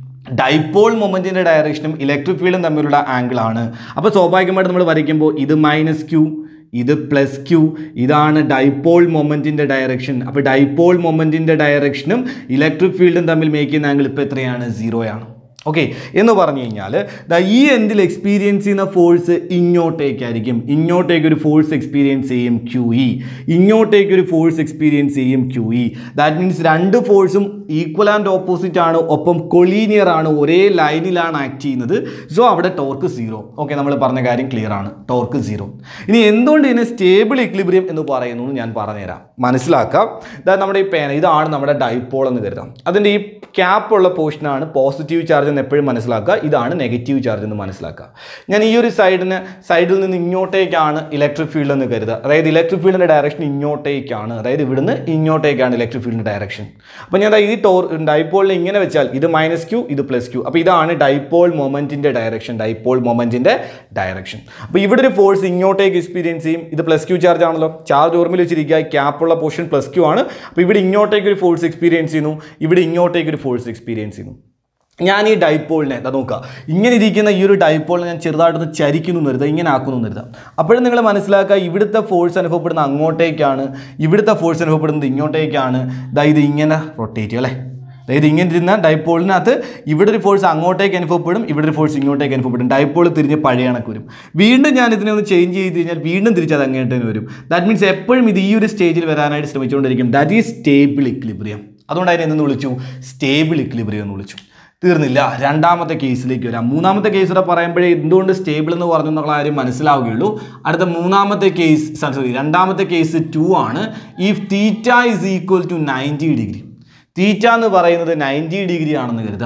S1: ഡൈപ്പോൾ മൊമെൻറ്റിൻ്റെ ഡയറക്ഷനും ഇലക്ട്രിക് ഫീൽഡും തമ്മിലുള്ള ആംഗിളാണ് അപ്പോൾ സ്വാഭാവികമായിട്ട് നമ്മൾ വരയ്ക്കുമ്പോൾ ഇത് മൈനസ് ക്യൂ ഇത് പ്ലസ് ക്യൂ ഇതാണ് ഡൈപ്പോൾ മൊമെൻറ്റിൻ്റെ ഡയറക്ഷൻ അപ്പോൾ ഡൈപ്പോൾ മൊമെൻറ്റിൻ്റെ ഡയറക്ഷനും ഇലക്ട്രിക് ഫീൽഡും തമ്മിൽ മേക്ക് ചെയ്യുന്ന ആംഗിൾ ഇപ്പോൾ എത്രയാണ് സീറോയാണ് ഓക്കെ എന്ന് പറഞ്ഞു കഴിഞ്ഞാൽ ദാ ഈ എൻഡിൽ എക്സ്പീരിയൻസ് ചെയ്യുന്ന ഫോഴ്സ് ഇങ്ങോട്ടേക്കായിരിക്കും ഇങ്ങോട്ടേക്ക് ഒരു ഫോഴ്സ് എക്സ്പീരിയൻസ് ചെയ്യും ക്യു ഇ ഇങ്ങോട്ടേക്ക് ഒരു ഫോഴ്സ് എക്സ്പീരിയൻസ് ചെയ്യും ക്യു ഇ ദാറ്റ് മീൻസ് രണ്ട് ഫോഴ്സും ഈക്വൽ ആൻഡ് ഓപ്പോസിറ്റ് ആണ് ഒപ്പം കൊളീനിയർ ആണ് ഒരേ ലൈനിലാണ് ആക്ട് ചെയ്യുന്നത് സോ അവിടെ ടോർക്ക് സീറോ ഓക്കെ നമ്മൾ പറഞ്ഞ കാര്യം ക്ലിയർ ആണ് ടോർക്ക് സീറോ ഇനി എന്തുകൊണ്ട് ഇതിനെ സ്റ്റേബിൾ ഇക്ലിബ്രിയം എന്ന് പറയുന്നു എന്ന് ഞാൻ പറഞ്ഞുതരാം മനസ്സിലാക്കാം ഇതാ നമ്മുടെ ഈ പേന ഇതാണ് നമ്മുടെ ഡൈപ്പോൾ എന്ന് കരുതാം അതിൻ്റെ ഈ ക്യാപ്പ് ഉള്ള പോർഷനാണ് പോസിറ്റീവ് ചാർജ് എന്ന് എപ്പോഴും മനസ്സിലാക്കുക ഇതാണ് നെഗറ്റീവ് ചാർജ് എന്ന് മനസ്സിലാക്കുക ഞാൻ ഈ ഒരു സൈഡിന് സൈഡിൽ നിന്ന് ഇങ്ങോട്ടേക്കാണ് ഇലക്ട്രിക് ഫീൽഡ് എന്ന് കരുതുക അതായത് ഇലക്ട്രിക് ഫീൽഡിൻ്റെ ഡയറക്ഷൻ ഇങ്ങോട്ടേക്കാണ് അതായത് ഇവിടുന്ന് ഇങ്ങോട്ടേക്കാണ് ഇലക്ട്രിക് ഫീൽഡിൻ്റെ ഡയറക്ഷൻ അപ്പോൾ ഞാൻ ദാ ഈ ടോർ ഡൈപ്പോളിനെ ഇങ്ങനെ വെച്ചാൽ ഇത് മൈനസ് ക്യൂ ഇത് പ്ലസ് ക്യൂ അപ്പോൾ ഇതാണ് ഡൈപ്പോൾ മൊമെൻറ്റിൻ്റെ ഡയറക്ഷൻ ഡൈപ്പോൾ മൊമെൻറ്റിൻ്റെ ഡയറക്ഷൻ അപ്പോൾ ഇവിടെ ഒരു ഫോഴ്സ് ഇങ്ങോട്ടേക്ക് എക്സ്പീരിയൻസ് ചെയ്യും ഇത് പ്ലസ് ക്യൂ ചാർജ് ആണല്ലോ ചാർജ് ഓർമ്മയിൽ വെച്ചിരിക്കുക ക്യാപ്പുള്ള പോർഷൻ പ്ലസ് ക്യൂ ആണ് അപ്പോൾ ഇവിടെ ഇങ്ങോട്ടേക്ക് ഒരു ഫോഴ്സ് എക്സ്പീരിയൻസ് ചെയ്യുന്നു ഇവിടെ ഇങ്ങോട്ടേക്ക് ഒരു ഫോഴ്സ് എക്സ്പീരിയൻസ് ചെയ്യുന്നു ഞാൻ ഈ ഡൈപ്പോളിനെ എന്താ നോക്കുക ഇങ്ങനെ ഇരിക്കുന്ന ഈ ഒരു ഡൈപ്പോളിനെ ഞാൻ ചെറുതായിട്ടൊന്ന് ചരിക്കുന്നു എന്ന് കരുതാം ഇങ്ങനെ ആക്കുന്നു എന്ന് കരുതാം അപ്പോഴും നിങ്ങൾ മനസ്സിലാക്കുക ഇവിടുത്തെ ഫോഴ്സ് അനുഭവപ്പെടുന്ന അങ്ങോട്ടേക്കാണ് ഇവിടുത്തെ ഫോഴ്സ് അനുഭവപ്പെടുന്നത് ഇങ്ങോട്ടേക്കാണ് ദാ ഇത് ഇങ്ങനെ റൊട്ടേറ്റ് ചെയ്യും അല്ലേ അതായത് ഇങ്ങനെ ഇരുന്ന ഡൈപ്പോളിനകത്ത് ഇവിടെ ഒരു ഫോഴ്സ് അങ്ങോട്ടേക്ക് അനുഭവപ്പെടും ഇവിടെ ഒരു ഫോഴ്സ് ഇങ്ങോട്ടേക്ക് അനുഭവപ്പെടും ഡൈപ്പോൾ തിരിഞ്ഞ് പഴയ കണക്ക് വരും വീണ്ടും ഞാൻ ഇതിനെ ഒന്ന് ചേഞ്ച് ചെയ്ത് കഴിഞ്ഞാൽ വീണ്ടും തിരിച്ച് അത് അങ്ങോട്ട് തന്നെ വരും ദാറ്റ് മീൻസ് എപ്പോഴും ഇത് ഈ ഒരു സ്റ്റേജിൽ വരാനായിട്ട് ശ്രമിച്ചുകൊണ്ടിരിക്കും ദാറ്റ് ഈസ് സ്റ്റേബിൾ ഇക്ലിബ്രിയം അതുകൊണ്ട് അതിനെ എന്തെന്ന് വിളിച്ചു സ്റ്റേബിൾ ഇക്ലിബ്രിയം എന്ന് വിളിച്ചു തീർന്നില്ല രണ്ടാമത്തെ കേസിലേക്ക് വരാം മൂന്നാമത്തെ കേസ് കൂടെ പറയുമ്പോഴേ എന്തുകൊണ്ട് സ്റ്റേബിൾ എന്ന് പറഞ്ഞു എന്നുള്ള കാര്യം മനസ്സിലാവുകയുള്ളൂ അടുത്ത മൂന്നാമത്തെ കേസ് സോറി രണ്ടാമത്തെ കേസ് ടു ആണ് if theta is equal to ninety degree theta എന്ന് പറയുന്നത് നയൻറ്റി ഡിഗ്രി ആണെന്ന് കരുതാം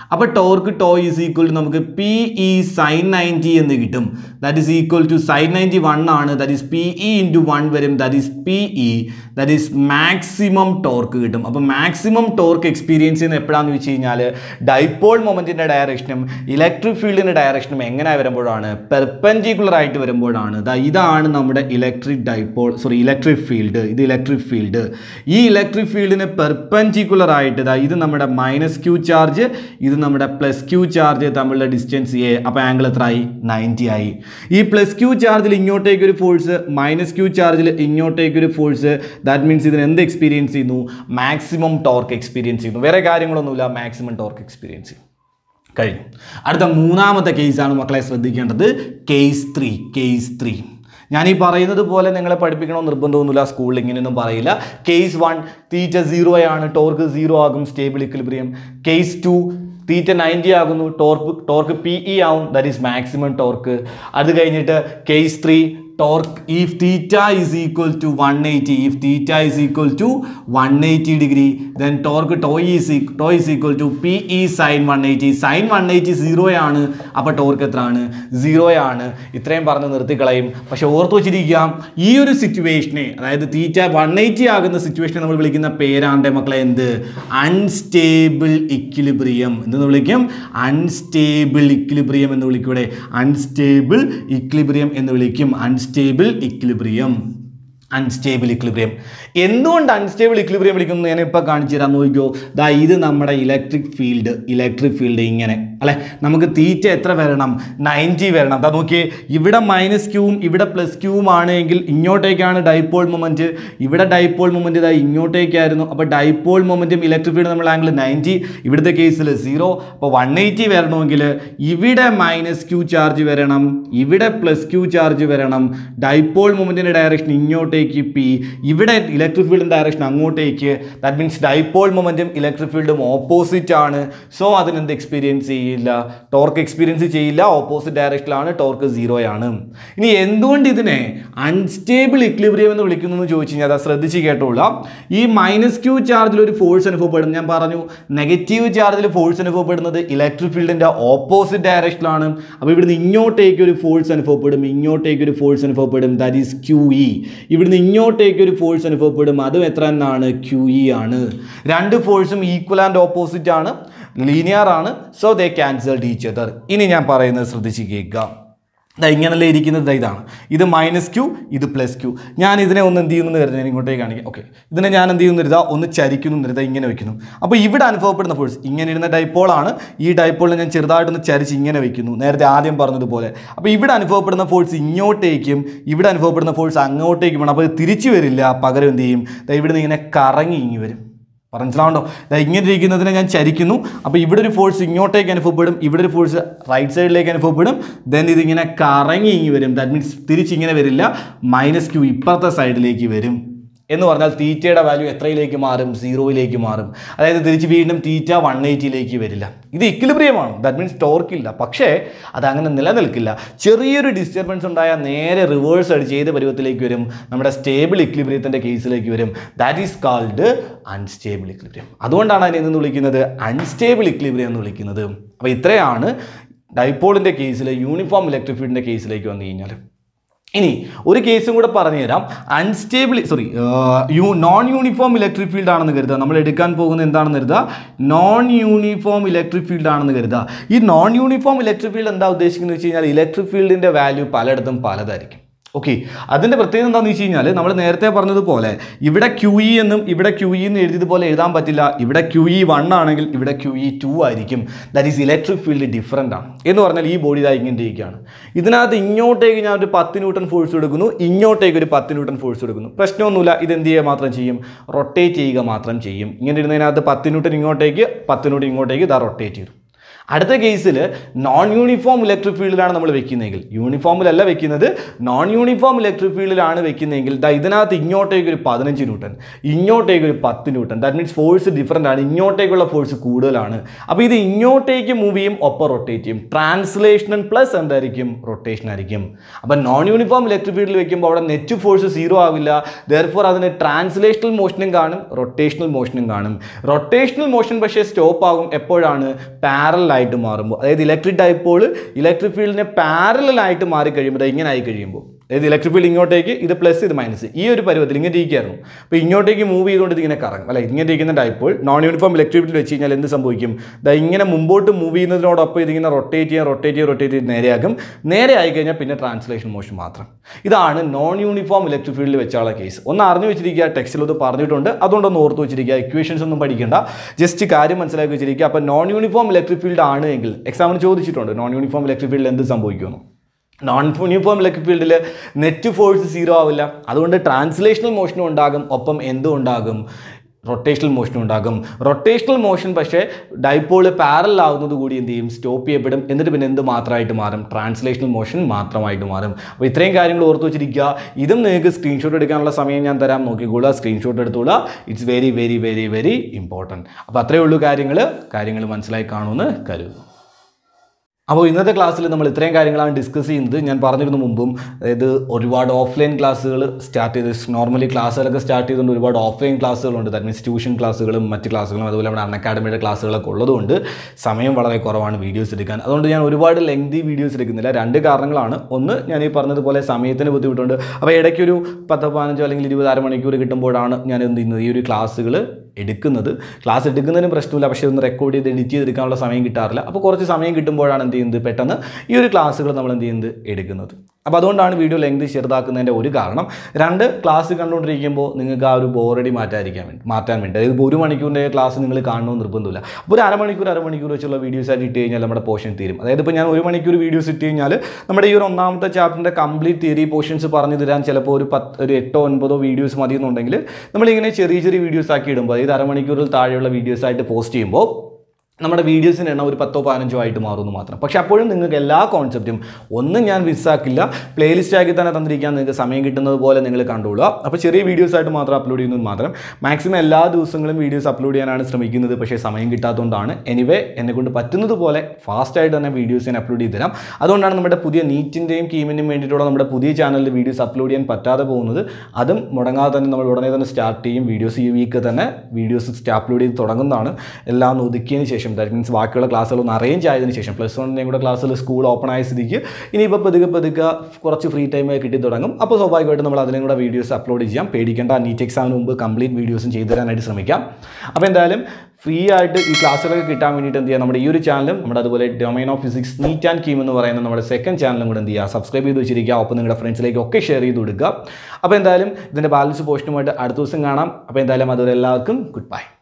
S1: അപ്പോൾ torque tau is equal to നമുക്ക് പി ഇ സൈൻ നയൻറ്റി എന്ന് കിട്ടും that is equal to sine ninety one ആണ് that is P E into one വരും that is P E that is maximum torque കിട്ടും അപ്പോൾ മാക്സിമം ടോർക്ക് എക്സ്പീരിയൻസ് ചെയ്യുന്ന എപ്പോഴാണെന്ന് വെച്ച് കഴിഞ്ഞാൽ ഡൈപോൾ മൊമെൻറ്റിൻ്റെ ഡയറക്ഷനും ഇലക്ട്രിക് ഫീൽഡിൻ്റെ ഡയറക്ഷനും എങ്ങനെ വരുമ്പോഴാണ് പെർപെൻഡിക്കുലർ ആയിട്ട് വരുമ്പോഴാണ് ദാ ഇതാണ് നമ്മുടെ electric dipole sorry electric field ഇത് ഇലക്ട്രിക് ഫീൽഡ് ഈ ഇലക്ട്രിക് ഫീൽഡിന് പെർപെൻഡിക്കുലർ ആയിട്ട് ദാ ഇത് നമ്മുടെ മൈനസ് ക്യൂ ചാർജ് ഇത് നമ്മുടെ പ്ലസ് ക്യൂ ചാർജ് തമ്മിലുള്ള ഡിസ്റ്റൻസ് എ അപ്പോൾ ആംഗിൾ എത്ര ആയി നയൻറ്റി ആയി ഈ പ്ലസ് ക്യൂ ചാർജിൽ ഇങ്ങോട്ടേക്ക് ഒരു ഫോഴ്സ് മൈനസ് ക്യൂ ചാർജിൽ ഇങ്ങോട്ടേക്ക് ഒരു ഫോഴ്സ് ദാറ്റ് മീൻസ് ഇതിന് എന്ത് എക്സ്പീരിയൻസ് ചെയ്യുന്നു മാക്സിമം ടോർക്ക് എക്സ്പീരിയൻസ് ചെയ്യുന്നു വേറെ കാര്യങ്ങളൊന്നുമില്ല മാക്സിമം ടോർക്ക് എക്സ്പീരിയൻസ് ചെയ്യും കഴിഞ്ഞു അടുത്ത മൂന്നാമത്തെ കേസാണ് മക്കളെ ശ്രദ്ധിക്കേണ്ടത് കേസ് ത്രീ കേസ് ത്രീ ഞാൻ ഈ പറയുന്നത് പോലെ നിങ്ങളെ പഠിപ്പിക്കണമെന്ന് നിർബന്ധമൊന്നുമില്ല സ്കൂളിൽ ഇങ്ങനെയൊന്നും പറയില്ല കേസ് വൺ തീറ്റ സീറോ ആണ് ടോർക്ക് സീറോ ആകും stable equilibrium case two theta ninety ആകുന്നു ടോർക്ക് ടോർക്ക് പി ഇ ആവും ദാറ്റ് ഈസ് മാക്സിമം ടോർക്ക് അത് കഴിഞ്ഞിട്ട് case three torque if theta is equal to one eighty if theta is equal to one eighty degree then torque tau is tau is equal to P E sine one eighty sine one eighty സീറോയാണ് അപ്പോൾ torque എത്ര ആണ് സീറോയാണ് ഇത്രയും പറഞ്ഞ് നിർത്തിക്കളയും പക്ഷെ ഓർത്ത് വെച്ചിരിക്കുക ഈ ഒരു സിറ്റുവേഷനെ അതായത് തീറ്റ വൺ എയ്റ്റി ആകുന്ന സിറ്റുവേഷനെ നമ്മൾ വിളിക്കുന്ന പേരാണ്ട് മക്കളെ എന്ത് അൺസ്റ്റേബിൾ ഇക്വിലിബ്രിയം എന്ന് വിളിക്കും അൺസ്റ്റേബിൾ ഇക്വിലിബ്രിയം എന്ന് വിളിക്കൂടെ അൺസ്റ്റേബിൾ ഇക്വിലിബ്രിയം എന്ന് വിളിക്കും അൺസ്റ്റേബിൾ ഇക്വിലിബ്രിയം അൺസ്റ്റേബിൾ ഇക്വിലിബ്രിയം എന്തുകൊണ്ട് അൺസ്റ്റേബിൾ ഇക്വിലിബ്രിയം വിളിക്കുന്നു ഞാൻ ഇപ്പോൾ കാണിച്ചു തരാൻ നോക്കിയോ ദാ ഇത് നമ്മുടെ ഇലക്ട്രിക് ഫീൽഡ് ഇലക്ട്രിക് ഫീൽഡ് ഇങ്ങനെ അല്ലെ നമുക്ക് തീറ്റ എത്ര വരണം നയൻറ്റി വരണം അതാ നോക്കിയേ ഇവിടെ മൈനസ് ക്യൂവും ഇവിടെ പ്ലസ് ക്യൂവും ആണ് എങ്കിൽ ഇങ്ങോട്ടേക്കാണ് ഡൈപോൾ മൊമെൻറ്റ് ഇവിടെ ഡൈപോൾ മൊമെൻറ്റ് ഇതാ ഇങ്ങോട്ടേക്കായിരുന്നു അപ്പോൾ ഡൈപോൾ മൊമെൻറ്റും ഇലക്ട്രിക് ഫീൽഡ് നമ്മൾ ആംഗിൾ നയൻറ്റി ഇവിടുത്തെ കേസിൽ സീറോ അപ്പോൾ വൺ എയ്റ്റി വരണമെങ്കിൽ ഇവിടെ മൈനസ് ക്യൂ ചാർജ് വരണം ഇവിടെ പ്ലസ് ക്യൂ ചാർജ് വരണം ഡൈപോൾ മൊമെൻറ്റിൻ്റെ ഡയറക്ഷൻ ഇങ്ങോട്ടേക്ക് പി ഇവിടെ ഇലക്ട്രിക് ഫീൽഡിൻ്റെ ഡയറക്ഷൻ അങ്ങോട്ടേക്ക് ദാറ്റ് മീൻസ് ഡൈപോൾ മൊമെൻറ്റും ഇലക്ട്രിക് ഫീൽഡും ഓപ്പോസിറ്റ് ആണ് സോ അതിനെന്ത് എക്സ്പീരിയൻസ് ചെയ്യില്ല ടോർക്ക് എക്സ്പീരിയൻസ് ചെയ്യില്ല ഓപ്പോസിറ്റ് ഡയറക്ഷനിലാണ് ടോർക്ക് സീറോ ആണ് ഇനി എന്തുകൊണ്ട് ഇതിനെ അൺസ്റ്റേബിൾ ഇക്ലിബ്രിയം എന്ന് വിളിക്കുന്നു എന്ന് ചോദിച്ചു കഴിഞ്ഞാൽ അത് ശ്രദ്ധിച്ച് കേട്ടോളാം ഈ മൈനസ് ക്യൂ ചാർജിൽ ഒരു ഫോഴ്സ് അനുഭവപ്പെടും ഞാൻ പറഞ്ഞു നെഗറ്റീവ് ചാർജിൽ ഫോഴ്സ് അനുഭവപ്പെടുന്നത് ഇലക്ട്രിക് ഫീൽഡിൻ്റെ ഓപ്പോസിറ്റ് ഡയറക്ഷനിലാണ് അപ്പോൾ ഇവിടുന്ന് ഇങ്ങോട്ടേക്ക് ഒരു ഫോഴ്സ് അനുഭവപ്പെടും ഇങ്ങോട്ടേക്ക് ഒരു ഫോഴ്സ് അനുഭവപ്പെടും ദാറ്റ് ഈസ് ക്യൂ ഇ ഇവിടുന്ന് ഇങ്ങോട്ടേക്ക് ഒരു ഫോഴ്സ് അനുഭവപ്പെടും അതും എത്ര എന്നാണ് ക്യൂ ഇ ആണ് രണ്ട് ഫോഴ്സും ഈക്വൽ ആൻഡ് ഓപ്പോസിറ്റ് ആണ് ലീനിയർ ആണ് so they cancelled each other ഇനി ഞാൻ പറയുന്നത് ശ്രദ്ധിച്ച് കേൾക്കുക ദാ ഇങ്ങനല്ലേ ഇരിക്കുന്നത് ദാ ഇതാണ് ഇത് മൈനസ് ക്യൂ ഇത് പ്ലസ് ക്യൂ ഞാൻ ഇതിനെ ഒന്ന് എന്ത് ചെയ്യുന്നു കരുതാൻ ഇങ്ങോട്ടേക്ക് കാണിക്കാം ഓക്കെ ഇതിനെ ഞാൻ എന്ത് ചെയ്യുന്നു കരുതാ ഒന്ന് ചരിക്കുന്നു കരുതാ ഇങ്ങനെ വെക്കുന്നു അപ്പോൾ ഇവിടെ അനുഭവപ്പെടുന്ന ഫോഴ്സ് ഇങ്ങനെ ഇരുന്ന ഡൈപ്പോളാണ് ഈ ഡൈപ്പോളിനെ ഞാൻ ചെറുതായിട്ടൊന്ന് ചരിച്ച് ഇങ്ങനെ വെക്കുന്നു നേരത്തെ ആദ്യം പറഞ്ഞതുപോലെ അപ്പോൾ ഇവിടെ അനുഭവപ്പെടുന്ന ഫോഴ്സ് ഇങ്ങോട്ടേക്കും ഇവിടെ അനുഭവപ്പെടുന്ന ഫോഴ്സ് അങ്ങോട്ടേക്കുമാണ് അപ്പോൾ ഇത് തിരിച്ചു വരില്ല പകരം എന്ത് ചെയ്യും ദാ ഇവിടുന്ന് ഇങ്ങനെ കറങ്ങി ഇങ്ങി വരും മനസ്സിലാവുണ്ടോ ദാ ഇങ്ങനെ ഇരിക്കുന്നതിനെ ഞാൻ ചരിക്കുന്നു അപ്പോൾ ഇവിടെ ഒരു ഫോഴ്സ് ഇങ്ങോട്ടേക്ക് അനുഭവപ്പെടും ഇവിടെ ഒരു ഫോഴ്സ് റൈറ്റ് സൈഡിലേക്ക് അനുഭവപ്പെടും ദെൻ ഇതിങ്ങനെ കറങ്ങി ഇങ്ങി വരും ദാറ്റ് മീൻസ് തിരിച്ചിങ്ങനെ വരില്ല മൈനസ് ക്യൂ ഇപ്പുറത്തെ സൈഡിലേക്ക് വരും എന്ന് പറഞ്ഞാൽ തീറ്റയുടെ വാല്യൂ എത്രയിലേക്ക് മാറും സീറോയിലേക്ക് മാറും അതായത് തിരിച്ച് വീണ്ടും തീറ്റ വൺ എയ്റ്റിയിലേക്ക് വരില്ല ഇത് ഇക്വിലിബ്രിയമാണ് ദാറ്റ് മീൻസ് ടോർക്കില്ല പക്ഷേ അതങ്ങനെ നിലനിൽക്കില്ല ചെറിയൊരു ഡിസ്റ്റർബൻസ് ഉണ്ടായാൽ നേരെ റിവേഴ്സ് അടിച്ച് ഏത് പരുവത്തിലേക്ക് വരും നമ്മുടെ സ്റ്റേബിൾ ഇക്വിലിബ്രിയത്തിൻ്റെ കേസിലേക്ക് വരും that is called unstable equilibrium അതുകൊണ്ടാണ് അതിനെ എന്ന് വിളിക്കുന്നത് അൺസ്റ്റേബിൾ ഇക്വിലിബ്രിയം എന്ന് വിളിക്കുന്നത് അപ്പോൾ ഇത്രയാണ് ഡൈപോളിൻ്റെ കേസിൽ യൂണിഫോം ഇലക്ട്രിക് ഫീൽഡിൻ്റെ കേസിലേക്ക് വന്നു കഴിഞ്ഞാൽ ഇനി ഒരു കേസും കൂടെ പറഞ്ഞുതരാം unstable sorry you non uniform electric field ആണെന്ന് കരുതുക നമ്മൾ എടുക്കാൻ പോകുന്നത് എന്താണെന്ന് കരുതുക നോൺ യൂണിഫോം ഇലക്ട്രിക് ഫീൽഡ് ആണെന്ന് കരുതുക ഈ നോൺ യൂണിഫോം ഇലക്ട്രിക് ഫീൽഡ് എന്താ ഉദ്ദേശിക്കുന്നത് വെച്ച് കഴിഞ്ഞാൽ ഇലക്ട്രിക് ഫീൽഡിൻ്റെ വാല്യൂ പലയിടത്തും പലതായിരിക്കും ഓക്കെ അതിൻ്റെ പ്രത്യേകത എന്താണെന്ന് വെച്ച് കഴിഞ്ഞാൽ നമ്മൾ നേരത്തെ പറഞ്ഞതുപോലെ ഇവിടെ ക്യു ഇ എന്നും ഇവിടെ ക്യു ഇ എന്ന് എഴുതിയതുപോലെ എഴുതാൻ പറ്റില്ല ഇവിടെ ക്യു ഇ വൺ ആണെങ്കിൽ ഇവിടെ ക്യു ഇ ടു ആയിരിക്കും that is electric field different ആണ് എന്ന് പറഞ്ഞാൽ ഈ ബോഡി ഇതാ ഇങ്ങനെ ഇരിക്കുകയാണ് ഇതിനകത്ത് ഇങ്ങോട്ടേക്ക് ഞാൻ ഒരു പത്ത് ന്യൂട്ടൺ ഫോഴ്സ് കൊടുക്കുന്നു ഇങ്ങോട്ടേക്ക് ഒരു പത്ത് ന്യൂട്ടൺ ഫോഴ്സ് കൊടുക്കുന്നു പ്രശ്നമൊന്നുമില്ല ഇത് എന്ത് ചെയ്യുക മാത്രം ചെയ്യും റൊട്ടേറ്റ് ചെയ്യുക മാത്രം ചെയ്യും ഇങ്ങനെ ഇരുന്നതിനകത്ത് പത്ത് ന്യൂട്ടൺ ഇങ്ങോട്ടേക്ക് പത്ത് ന്യൂട്ടൺ ഇങ്ങോട്ടേക്ക് ഇതാ റൊട്ടേറ്റ് ചെയ്തു അടുത്ത കേസിൽ നോൺ യൂണിഫോം ഇലക്ട്രിക് ഫീൽഡിലാണ് നമ്മൾ വെക്കുന്നതെങ്കിൽ യൂണിഫോമിലല്ല വെക്കുന്നത് നോൺ യൂണിഫോം ഇലക്ട്രിക് ഫീൽഡിലാണ് വെക്കുന്നതെങ്കിൽ ദാ ഇതിനകത്ത് ഇങ്ങോട്ടേക്ക് ഒരു പതിനഞ്ച് ന്യൂട്ടൺ ഇങ്ങോട്ടേക്ക് ഒരു പത്ത് newton that means force different ആണ് ഇങ്ങോട്ടേക്കുള്ള ഫോഴ്സ് കൂടുതലാണ് അപ്പോൾ ഇത് ഇങ്ങോട്ടേക്ക് മൂവ് ചെയ്യും ഒപ്പം റൊട്ടേറ്റ് ചെയ്യും ട്രാൻസ്ലേഷണൽ പ്ലസ് എന്തായിരിക്കും റൊട്ടേഷൻ ആയിരിക്കും അപ്പോൾ നോൺ യൂണിഫോം ഇലക്ട്രിക് ഫീൽഡിൽ വെക്കുമ്പോൾ അവിടെ നെറ്റ് ഫോഴ്സ് സീറോ ആവില്ല ദർഫോർ അതിന് ട്രാൻസ്ലേഷണൽ മോഷനും കാണും റൊട്ടേഷണൽ മോഷനും കാണും റൊട്ടേഷണൽ മോഷൻ പക്ഷേ സ്റ്റോപ്പ് ആകും എപ്പോഴാണ് പാരലായിട്ട് മാറുമ്പോൾ അതായത് ഇലക്ട്രിക് ഡൈപ്പോൾ ഇലക്ട്രിക് ഫീൽഡിനെ പാരലായിട്ട് മാറി കഴിയുമ്പോൾ ദാ ഇങ്ങനെ ആയി കഴിയുമ്പോൾ അതായത് ഇലക്ട്രിക് ഫീൽഡ് ഇങ്ങോട്ടേക്ക് ഇത് പ്ലസ് ഇത് മൈനസ് ഈ ഒരു പരുവത്തിൽ ഇങ്ങനെ ഇരിക്കുകയായിരുന്നു അപ്പോൾ ഇങ്ങോട്ടേക്ക് മൂവ് ചെയ്തുകൊണ്ട് ഇത് ഇങ്ങനെ കറങ്ങും അല്ല ഇങ്ങനെ ഇരിക്കുന്ന ഡൈപ്പോൾ നോൺ യൂണിഫോം ഇലക്ട്രിക് ഫീൽഡിൽ വെച്ച് കഴിഞ്ഞാൽ എന്ത് സംഭവിക്കും ദാ ഇങ്ങനെ മുമ്പോട്ട് മൂവ് ചെയ്യുന്നതിനോടൊപ്പം ഇതിങ്ങനെ റൊട്ടേറ്റ് ചെയ്യാൻ റൊട്ടേറ്റ് ചെയ്ത് റൊട്ടേറ്റ് ചെയ്ത് നേരെയാക്കും നേരെ ആയി കഴിഞ്ഞാൽ പിന്നെ ട്രാൻസ്ലേഷൻ മോഷൻ മാത്രം ഇതാണ് നോൺ യൂണിഫോം ഇലക്ട്രിക് ഫീൽഡിൽ വെച്ചുള്ള കേസ് ഒന്ന് അറിഞ്ഞു വെച്ചിരിക്കുക ടെക്സ്റ്റിൽ ഒന്ന് പറഞ്ഞിട്ടുണ്ട് അതുകൊണ്ടൊന്ന് ഓർത്ത് വെച്ചിരിക്കുക ഇക്വേഷൻസ് ഒന്നും പഠിക്കേണ്ട ജസ്റ്റ് കാര്യം മനസ്സിലാക്കി വെച്ചിരിക്കുക അപ്പോൾ നോൺ യൂണിഫോം ഇലക്ട്രിക് ഫീൽഡ് ആണ് എങ്കിൽ എക്സാമിന് ചോദിച്ചിട്ടുണ്ട് നോൺ യൂണിഫോം ഇലക്ട്രിക് ഫീൽഡിൽ എന്ത് സംഭവിക്കുമെന്ന് നോൺ യൂണിഫോം ഇലക്ട്രിക് ഫീൽഡിൽ നെറ്റ് ഫോഴ്സ് സീറോ ആവില്ല അതുകൊണ്ട് ട്രാൻസ്ലേഷണൽ മോഷനും ഉണ്ടാകും ഒപ്പം എന്തും ഉണ്ടാകും റൊട്ടേഷണൽ മോഷനും ഉണ്ടാകും റൊട്ടേഷണൽ മോഷൻ പക്ഷേ ഡൈപ്പോൾ പാരൽ ആവുന്നത് കൂടി എന്ത് ചെയ്യും സ്റ്റോപ്പ് ചെയ്യപ്പെടും എന്നിട്ട് പിന്നെ എന്ത് മാത്രമായിട്ട് മാറും ട്രാൻസ്ലേഷണൽ മോഷൻ മാത്രമായിട്ട് മാറും അപ്പോൾ ഇത്രയും കാര്യങ്ങൾ ഓർത്ത് വെച്ചിരിക്കുക ഇതും നിങ്ങൾക്ക് സ്ക്രീൻഷോട്ട് എടുക്കാനുള്ള സമയം ഞാൻ തരാം നോക്കിക്കോളുക സ്ക്രീൻഷോട്ട് എടുത്തോളുക it's very very very very important അപ്പോൾ അത്രയേ ഉള്ളൂ കാര്യങ്ങൾ കാര്യങ്ങൾ മനസ്സിലായി കാണുമെന്ന് കരുതുന്നു അപ്പോൾ ഇന്നത്തെ ക്ലാസ്സിൽ നമ്മൾ ഇത്രയും കാര്യങ്ങളാണ് ഡിസ്കസ് ചെയ്യുന്നത് ഞാൻ പറഞ്ഞിരുന്നു മുമ്പും അതായത് ഒരുപാട് ഓഫ്ലൈൻ ക്ലാസ്സുകൾ സ്റ്റാർട്ട് ചെയ്ത് നോർമലി ക്ലാസ്സുകളൊക്കെ സ്റ്റാർട്ട് ചെയ്തുകൊണ്ട് ഒരുപാട് ഓഫ്ലൈൻ ക്ലാസ്സുകളുണ്ട് ദാറ്റ് മീൻസ് ട്യൂഷൻ ക്ലാസ്സുകളും മറ്റ് ക്ലാസ്സുകളും അതുപോലെ നമ്മുടെ അൺ അക്കാഡമിയുടെ ക്ലാസ്സുകളൊക്കെ ഉള്ളതുകൊണ്ട് സമയം വളരെ കുറവാണ് വീഡിയോസ് എടുക്കാൻ അതുകൊണ്ട് ഞാൻ ഒരുപാട് ലെങ്തി വീഡിയോസ് എടുക്കുന്നില്ല രണ്ട് കാരണങ്ങളാണ് ഒന്ന് ഞാൻ ഈ പറഞ്ഞതുപോലെ സമയത്തിന് ബുദ്ധിമുട്ടുണ്ട് അപ്പോൾ ഇടയ്ക്കൊരു പത്തോ പതിനഞ്ചോ അല്ലെങ്കിൽ ഇരുപത് അരമണിക്കൂർ കിട്ടുമ്പോഴാണ് ഞാൻ എന്ത് ചെയ്യുന്നത് ഈ ഒരു ക്ലാസ്സുകൾ എടുക്കുന്നത് ക്ലാസ് എടുക്കുന്നതിന് പ്രശ്നമില്ല പക്ഷേ ഒന്ന് റെക്കോർഡ് ചെയ്ത് എഡിറ്റ് ചെയ്തെടുക്കാനുള്ള സമയം കിട്ടാറില്ല അപ്പോൾ കുറച്ച് സമയം കിട്ടുമ്പോഴാണ് എന്ത് ചെയ്യുന്നത് പെട്ടെന്ന് ഈ ഒരു ക്ലാസ്സുകൾ നമ്മൾ എന്ത് ചെയ്യുന്നത് എടുക്കുന്നത് അപ്പോൾ അതുകൊണ്ടാണ് വീഡിയോ ലെങ്ത് ചെറുതാക്കുന്നതിൻ്റെ ഒരു കാരണം രണ്ട് ക്ലാസ് കണ്ടുകൊണ്ടിരിക്കുമ്പോൾ നിങ്ങൾക്ക് ആ ഒരു ബോറടി മാറ്റാതിരിക്കാൻ വേണ്ടി മാറ്റാൻ വേണ്ടി അതായത് ഇപ്പോൾ ഒരു മണിക്കൂറിൻ്റെ ക്ലാസ് നിങ്ങൾ കാണണമെന്ന് നിർബന്ധമില്ല അപ്പോൾ ഒരു അരമണിക്കൂർ അരമണിക്കൂർ വെച്ചുള്ള വീഡിയോസ് ആയിട്ട് ഇട്ട് കഴിഞ്ഞാൽ നമ്മുടെ പോർഷൻ തീരും അതായത് ഇപ്പോൾ ഞാൻ ഒരു മണിക്കൂർ വീഡിയോസ് ഇട്ട് കഴിഞ്ഞാൽ നമ്മുടെ ഈ ഒരു ഒന്നാമത്തെ ചാപ്റ്ററിൻ്റെ കംപ്ലീറ്റ് തിയറി പോർഷൻസ് പറഞ്ഞു തരാൻ ചിലപ്പോൾ ഒരു പത്ത് ഒരു എട്ടോ ഒൻപതോ വീഡിയോസ് മതി എന്നുണ്ടെങ്കിൽ നമ്മളിങ്ങനെ ചെറിയ ചെറിയ വീഡിയോസ് ആക്കി ഇടുമ്പോൾ അതായത് അരമണിക്കൂറിൽ താഴെയുള്ള വീഡിയോസ് ആയിട്ട് പോസ്റ്റ് ചെയ്യുമ്പോൾ നമ്മുടെ വീഡിയോസിന് എണ്ണം ഒരു പത്തോ പതിനഞ്ചോ ആയിട്ട് മാറുമെന്ന് മാത്രം പക്ഷെ അപ്പോഴും നിങ്ങൾക്ക് എല്ലാ കോൺസെപ്റ്റും ഒന്നും ഞാൻ മിസ്സാക്കില്ല പ്ലേലിസ്റ്റ് ആക്കി തന്നെ തന്നിരിക്കാൻ നിങ്ങൾക്ക് സമയം കിട്ടുന്നത് പോലെ നിങ്ങൾ കണ്ടോളുക അപ്പോൾ ചെറിയ വീഡിയോസ് ആയിട്ട് മാത്രം അപ്ലോഡ് ചെയ്യുന്നത് മാത്രം മാക്സിമം എല്ലാ ദിവസങ്ങളും വീഡിയോസ് അപ്ലോഡ് ചെയ്യാനാണ് ശ്രമിക്കുന്നത് പക്ഷേ സമയം കിട്ടാത്തതുകൊണ്ടാണ് എനിവേ എന്നെ കൊണ്ട് പറ്റുന്നത് പോലെ ഫാസ്റ്റായിട്ട് തന്നെ വീഡിയോസ് ഞാൻ അപ്ലോഡ് ചെയ്ത് തരാം അതുകൊണ്ടാണ് നമ്മുടെ പുതിയ നീറ്റിൻ്റെയും കീമിൻ്റെയും വേണ്ടിയിട്ടുള്ള നമ്മുടെ പുതിയ ചാനലിൽ വീഡിയോസ് അപ്ലോഡ് ചെയ്യാൻ പറ്റാതെ പോകുന്നത് അതും മുടങ്ങാതെ തന്നെ നമ്മൾ ഉടനെ തന്നെ സ്റ്റാർട്ട് ചെയ്യും വീഡിയോസ് ഈ വീക്ക് തന്നെ വീഡിയോസ് അപ്ലോഡ് ചെയ്ത് തുടങ്ങുന്നതാണ് എല്ലാം ഒതുക്കിയതിന് ശേഷം ദാറ്റ് മീൻസ് ബാക്കിയുള്ള ക്ലാസ്സുകളൊന്ന് അറേഞ്ച് ആയതിനു ശേഷം പ്ലസ് വണ്ണിൻ്റെയും കൂടെ ക്ലാസ്സിൽ സ്കൂൾ ഓപ്പൺ ആയ സ്ഥിതിക്ക് ഇനിയിപ്പോൾ പതുക്കെ പതുക്കെ കുറച്ച് ഫ്രീ ടൈം കിട്ടി തുടങ്ങും അപ്പോൾ സ്വാഭാവികമായിട്ടും നമ്മൾ അതിനും കൂടെ വീഡിയോസ് അപ്ലോഡ് ചെയ്യാം പേടിക്കേണ്ട നീറ്റ് എക്സാമിന് മുമ്പ് കംപ്ലീറ്റ് വീഡിയോസും ചെയ്തു തരാനായിട്ട് ശ്രമിക്കാം അപ്പോൾ എന്തായാലും ഫ്രീ ആയിട്ട് ഈ ക്ലാസ്സുകളൊക്കെ കിട്ടാൻ വേണ്ടിയിട്ട് എന്ത് ചെയ്യുക നമ്മുടെ ഈ ഒരു ചാനലും നമ്മുടെ അതുപോലെ domain of physics NEET and KEAM എന്ന് പറയുന്ന നമ്മുടെ സെക്കൻഡ് ചാനലും കൂടെ എന്ത് ചെയ്യുക സബ്സ്ക്രൈബ് ചെയ്ത് വെച്ചിരിക്കുക ഒപ്പം നിങ്ങളുടെ ഫ്രണ്ട്സിലേക്ക് ഒക്കെ ഷെയർ ചെയ്ത് കൊടുക്കുക അപ്പോൾ എന്തായാലും ഇതിൻ്റെ ബാലൻസ് പോസ്റ്റുമായിട്ട് അടുത്ത ദിവസം കാണാം അപ്പോൾ എന്തായാലും അതുവരെ എല്ലാവർക്കും ഗുഡ് ബൈ